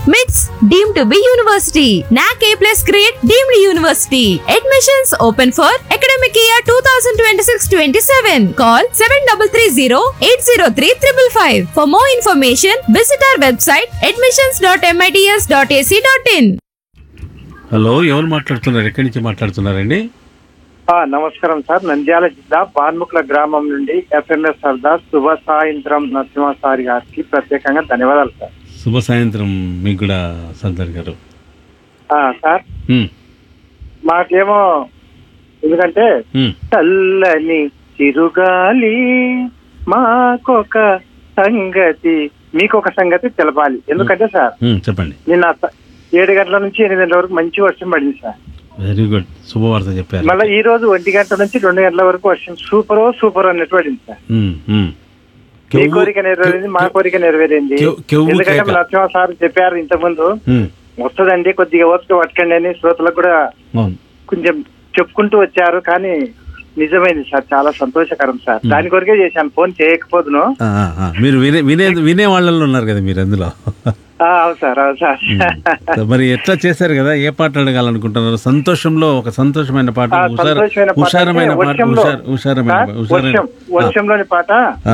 MITS deemed to be university. NAC A plus grade deemed university. Admissions open for academic year 2026-27. Call 7330-803-555. For more information, visit our website admissions.mits.ac.in. Hello ఎవరు మాట్లాడుతున్నారు ఎక్కడి నుంచి మాట్లాడుతున్నారండి ఆ, నమస్కారం sir Nandyal జిల్లా బాన్ముక్ల గ్రామం నుండి ఎఫ్ఎంఎస్ సర్దార్ శుభ సాయంత్రం నరసింహసారి గారికి ప్రత్యేకంగా ధన్యవాదాలు సార్ శుభ సాయంత్రం మీకు కూడా సర్దార్ గారు ఆ, సార్ ఉమ్, మాకేమో ఎందుకంటే ఉమ్, చల్లని చిరుగాలి మాకొక సంగతి మీకొక సంగతి తెలపాలి ఎందుకంటే సార్ ఉమ్, చెప్పండి నిన్న స- ఏడు గంటల నుంచి ఎనిమిది గంటల వరకు మంచి వర్షం పడింది సార్ వెరీ గుడ్ శుభవార్త చెప్పారు మళ్ళీ ఈ రోజు ఒంటి గంట నుంచి రెండు గంటల వరకు వర్షం సూపర్ సూపర్ అన్నట్టు పడింది సార్ ఉమ్, ఉమ్. మీ కెవ్వు- కోరిక నెరవేరింది మా కోరిక నెరవేరింది కెవ్వు- కెవ్వు ఎందుకంటే కేక. నరసింహ సార్ చెప్పారు ఇంతకుముందు ఉమ్, వస్తుందండి కొద్దిగా ఓపిక పట్టకండి అని శ్రోతలకు కూడా అవును కొంచెం చెప్పుకుంటూ వచ్చారు కానీ నిజమైంది సార్ చాలా సంతోషకరం సార్ దాని కొరకే చేశాను ఫోన్ చేయకపోదును ఆ, ఆ, ఆ. మీరు వినే వినే వినే వాళ్ళలో ఉన్నారు కదా మీరు అందులో ఆ, అవును సార్ అవును సార్ సో మరి ఎట్లా చేశారు కదా ఏ పాట అడగాలనుకుంటున్నారు సంతోషంలో ఒక సంతోషమైన పాట ఆ, హుషార- సంతోషమైన పాట హుషారమైన అంటే పాట వర్షంలో. హుషార- హుషారమైన సార్, హుషారమైన వర్షం వర్షంలోని పాట ఆ,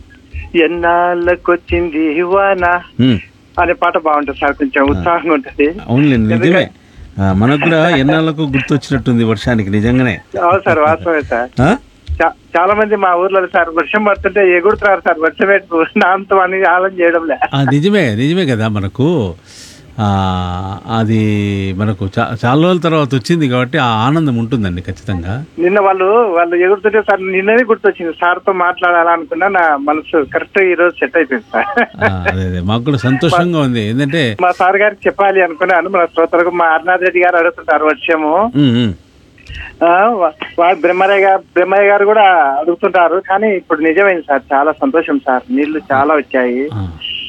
ఎన్నాళ్ళకొచ్చింది వాన ఉమ్. అనే పాట బాగుంటుంది సార్ కొంచెం ఉత్సాహంగా ఉంటుంది అవునులేండి నిజమే ఆ, మనకు కూడా ఎన్నాళ్ళకు గుర్తొచ్చినట్టుంది వర్షానికి నిజంగానే అవును సార్ వాస్తవమే సార్ ఆ? చా- చాలా మంది మా ఊర్లో సార్ వర్షం పడుతుంటే ఎగురుతున్నారు సార్ వర్షం పెట్టు నాంతం అని ఆలోచన చేయడం లే ఆ, నిజమే నిజమే కదా మనకు ఆ, అది మనకు చా- చాలా రోజుల తర్వాత వచ్చింది కాబట్టి ఆ ఆనందం ఉంటుందండి ఖచ్చితంగా నిన్న వాళ్ళు వాళ్ళు ఎగురుతుంటే సార్ నిన్ననే గుర్తొచ్చింది సార్ తో మాట్లాడాలనుకున్నా నా మనసు కరెక్ట్ ఈ రోజు సెట్ అయిపోయింది సార్ ఆ, అదే అదే మాకు కూడా సంతోషంగా ఉంది ఏంటంటే మా సార్ గారికి చెప్పాలి అనుకున్నాను మన శ్రోతలకు మా అరుణాథ్ రెడ్డి గారు అడుగుతుంటారు వర్షము ఉమ్, ఉమ్. ఆ, వా- వా- బ్రహ్మయ్య గారు బ్రహ్మయ్య గారు కూడా అడుగుతుంటారు కానీ ఇప్పుడు నిజమైంది సార్ చాలా సంతోషం సార్ నీళ్లు చాలా వచ్చాయి ఆ.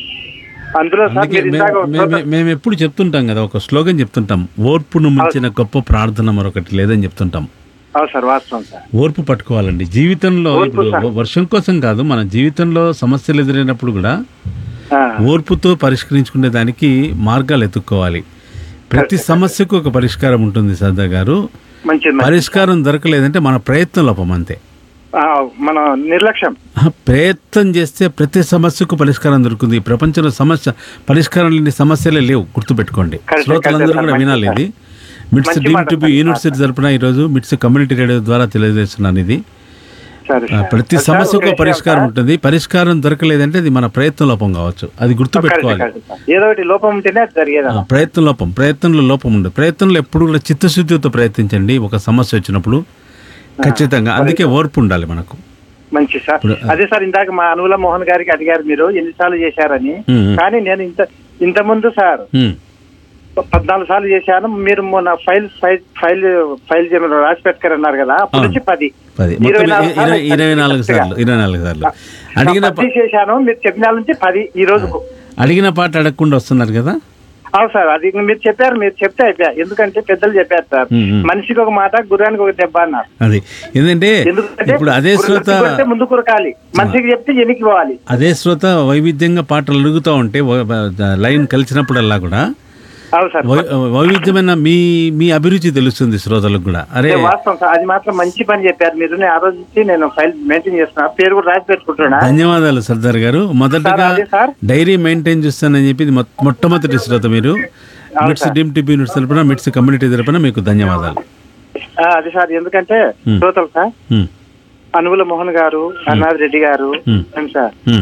అందులో సార్ అందుకే మీరు మే- ఇందాక ఒక మే- శ్రోత- మే- మేము ఎప్పుడు చెప్తుంటాం కదా ఒక స్లోగన్ చెప్తుంటాం ఓర్పును మించిన గొప్ప ప్రార్థన మరొకటి లేదని చెప్తుంటాం అవును సార్ వాస్తవం సార్ ఓర్పు పట్టుకోవాలండి జీవితంలో ఓర్పు ఇప్పుడు సార్. వర్షం కోసం కాదు మన జీవితంలో సమస్యలు ఎదురైనప్పుడు కూడా ఆ, ఓర్పుతో పరిష్కరించుకునే దానికి మార్గాలు ఎత్తుక్కోవాలి ప్రతి సమస్యకు ఒక పరిష్కారం ఉంటుంది సర్దా గారు మంచిది మంచిది. పరిష్కారం దొరకలేదంటే మన ప్రయత్నం లోపం అంతే ఆ, మన నిర్లక్ష్యం ఆ, ప్రయత్నం చేస్తే ప్రతి సమస్యకు పరిష్కారం దొరుకుతుంది ఈ ప్రపంచంలో సమస్య పరిష్కారం లేని సమస్యలే లేవు గుర్తుపెట్టుకోండి కరెక్టే, శ్రోతలందరూ కరెక్టే కూడా సార్, వినాలి ఇది మిట్స్ మంచి డీమ్ మాట టు బి సార్. యూనివర్సిటీ తరపున ఈరోజు మిట్స్ కమ్యూనిటీ రేడియో ద్వారా తెలియజేస్తున్నాను ఇది సరే ఆ, సార్. ప్రతి సార్, సమస్యకు ఒక ఒక విషయం పరిష్కారం సార్. ఉంటుంది పరిష్కారం దొరకలేదంటే అది మన ప్రయత్న లోపం కావచ్చు అది కరెక్ట్, గుర్తుపెట్టుకోవాలి కరెక్ట్ సార్. ఏదో ఒకటి లోపం ఉంటేనే అది జరిగేది ఆ, ప్రయత్న లోపం ప్రయత్నంలో లోపం ఉండదు ప్రయత్నంలో ఎప్పుడు కూడా చిత్తశుద్ధితో ప్రయత్నించండి ఒక సమస్య వచ్చినప్పుడు ఖచ్చితంగా అందుకే ఓర్పు ఉండాలి మనకు మంచి సార్ ఇప్పుడు, అదే సార్ ఇందాక మా అనువుల మోహన్ గారికి అడిగారు మీరు ఎన్నిసార్లు చేశారని ఉమ్, ఉమ్. కానీ నేను ఇంత ఇంత ముందు సార్ ఉమ్, పద్నాలుగు సార్లు చేశాను మీరు మొన్న ఫైల్ ఫైల్ ఫైల్ ఫైల్ చేయమని రాసి పెట్టుకారన్నారు కదా అప్పటి నుంచి పది పది ఇరవై మొత్తం నాలుగు ఇరవై సార్లు ఇరవై నాలుగు కరెక్ట్గా. సార్లు ఇరవై నాలుగు సార్లు అడిగిన ప- పది చేశాను మీరు చెప్పిన నుంచి పది ఈ రోజుకు అడిగిన పాట అడగకుండా వస్తున్నారు కదా అవును సార్ అది మీరు చెప్పారు మీరు చెప్తే అయిపోయా ఎందుకంటే పెద్దలు చెప్పారు సార్ ఉమ్, ఉమ్. మనిషికి ఒక మాట గుర్రానికి ఒక దెబ్బ అన్నారు అది ఏంటంటే ఎందుకంటే ఇప్పుడు అదే శ్రోత గుర్రానికి కొడితే ముందు కురకాలి మనిషికి చెప్తే ఎనికి పోవాలి అదే శ్రోత వైవిధ్యంగా పాటలు అడుగుతూ ఉంటే వ- లైన్ కలిసినప్పుడల్లా కూడా అవును సార్ వై- వైవిధ్యమైన మీ మీ అభిరుచి తెలుస్తుంది శ్రోతలకు కూడా అరే అదే వాస్తవం సార్ అది మాత్రం మంచి పని చెప్పారు మీరు నేను ఆ రోజు నుంచి నేను ఫైల్ మెయింటైన్ చేస్తున్నా పేరు కూడా రాసి పెట్టుకుంటున్నా ధన్యవాదాలు సర్దార్ గారు మొదటగా సార్, అదే సార్. డైరీ మెయింటైన్ చేస్తానని చెప్పి ఇది మొ- మొట్టమొదటి శ్రోత మీరు మిట్స్ డిమ్ టిబి యూనిట్స్ తరపున మిట్స్ కమ్యూనిటీ తరపున మీకు ధన్యవాదాలు ఆ, అది సార్ ఎందుకంటే ఉమ్. శ్రోతలు సార్ ఉమ్, అనుగుల మోహన్ గారు అన్నాథ్ రెడ్డి గారు ఉమ్. అవును సార్ ఉమ్,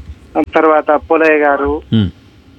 తర్వాత పోలయ్య గారు ఉమ్.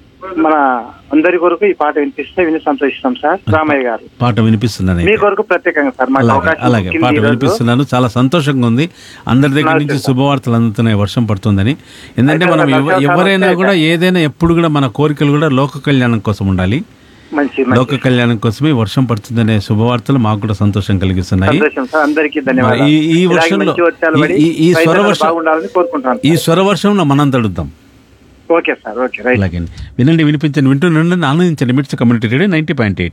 మన అందరి కొరకు ఈ పాట వినిపిస్తే విని సంతోషిస్తాం సార్ రామయ్య గారు పాట వినిపిస్తున్నాను మీ కొరకు ప్రత్యేకంగా సార్ మాకు అలాగే అవకాశం అలాగే దొరికింది పాట ఈ రోజు. వినిపిస్తున్నాను చాలా సంతోషంగా ఉంది అందరి దగ్గర నుంచి శుభవార్తలు అందుతున్నాయి వర్షం పడుతుందని ఎందుకంటే మనం ఎవ- ఎవరైనా కూడా ఏదైనా ఎప్పుడు కూడా మన కోరికలు కూడా లోక కళ్యాణం కోసం ఉండాలి మంచి లోక మంచి కళ్యాణం కోసమే వర్షం పడుతుందనే శుభవార్తలు మాకు కూడా సంతోషం కలిగిస్తున్నాయి సంతోషం సార్ అందరికీ ధన్యవాదాలు ఈ- ఈ ఇలాగే వర్షంలో- మంచి వర్షాలు పడి ఈ- ఈ స్వర రైతులందరూ వర్షం- బాగుండాలని కోరుకుంటాను ఈ స్వర వర్షంలో మనం తడుద్దాం ఓకే సార్ ఓకే రైట్ అలాగే వినండి వినిపించండి వింటూ నుండి ఆనందించండి MITS community radio ninety point eight